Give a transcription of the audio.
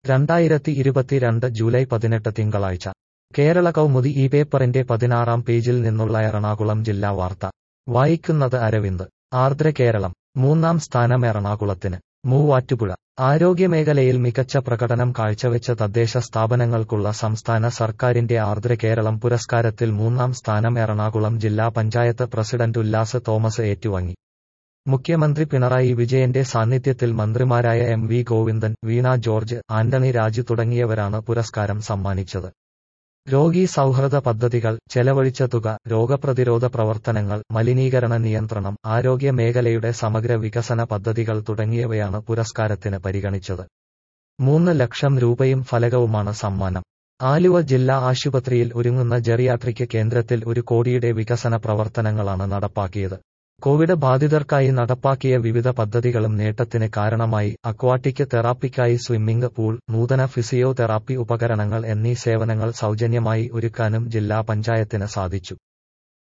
രണ്ടായിരത്തി ഇരുപത്തിരണ്ട് ജൂലൈ പതിനെട്ട് തിങ്കളാഴ്ച കേരള കൗമുദി ഈ പേപ്പറിന്റെ പതിനാറാം പേജിൽ നിന്നുള്ള എറണാകുളം ജില്ലാ വാർത്ത വായിക്കുന്നത് അരവിന്ദ് ആർദ്ര കേരളം മൂന്നാം സ്ഥാനം എറണാകുളത്തിന് മൂവാറ്റുപുഴ ആരോഗ്യമേഖലയിൽ മികച്ച പ്രകടനം കാഴ്ചവെച്ച തദ്ദേശ സ്ഥാപനങ്ങൾക്കുള്ള സംസ്ഥാന സർക്കാരിന്റെ ആർദ്ര കേരളം പുരസ്കാരത്തിൽ മൂന്നാം സ്ഥാനം എറണാകുളം ജില്ലാ പഞ്ചായത്ത് പ്രസിഡന്റ് ഉല്ലാസ് തോമസ് ഏറ്റുവാങ്ങി മുഖ്യമന്ത്രി പിണറായി വിജയന്റെ സാന്നിധ്യത്തിൽ മന്ത്രിമാരായ എം വി ഗോവിന്ദൻ വീണ ജോർജ് ആന്റണി രാജു തുടങ്ങിയവരാണ് പുരസ്കാരം സമ്മാനിച്ചത് രോഗീ സൗഹൃദ പദ്ധതികൾ ചെലവഴിച്ച തുക രോഗപ്രതിരോധ പ്രവർത്തനങ്ങൾ മലിനീകരണ നിയന്ത്രണം ആരോഗ്യ മേഖലയുടെ സമഗ്ര വികസന പദ്ധതികൾ തുടങ്ങിയവയാണ് പുരസ്കാരത്തിന് പരിഗണിച്ചത് മൂന്ന് ലക്ഷം രൂപയും ഫലകവുമാണ് സമ്മാനം ആലുവ ജില്ലാ ആശുപത്രിയിൽ ഒരുങ്ങുന്ന ജെറിയാട്രിക് കേന്ദ്രത്തിൽ ഒരു കോടിയുടെ വികസന പ്രവർത്തനങ്ങളാണ് നടപ്പാക്കിയത് കോവിഡ് ബാധിതർക്കായി നടപ്പാക്കിയ വിവിധ പദ്ധതികളും നേട്ടത്തിന് കാരണമായി അക്വാട്ടിക് തെറാപ്പിക്കായി സ്വിമ്മിംഗ് പൂൾ നൂതന ഫിസിയോതെറാപ്പി ഉപകരണങ്ങൾ എന്നീ സേവനങ്ങൾ സൗജന്യമായി ഒരുക്കാനും ജില്ലാ പഞ്ചായത്തിന് സാധിച്ചു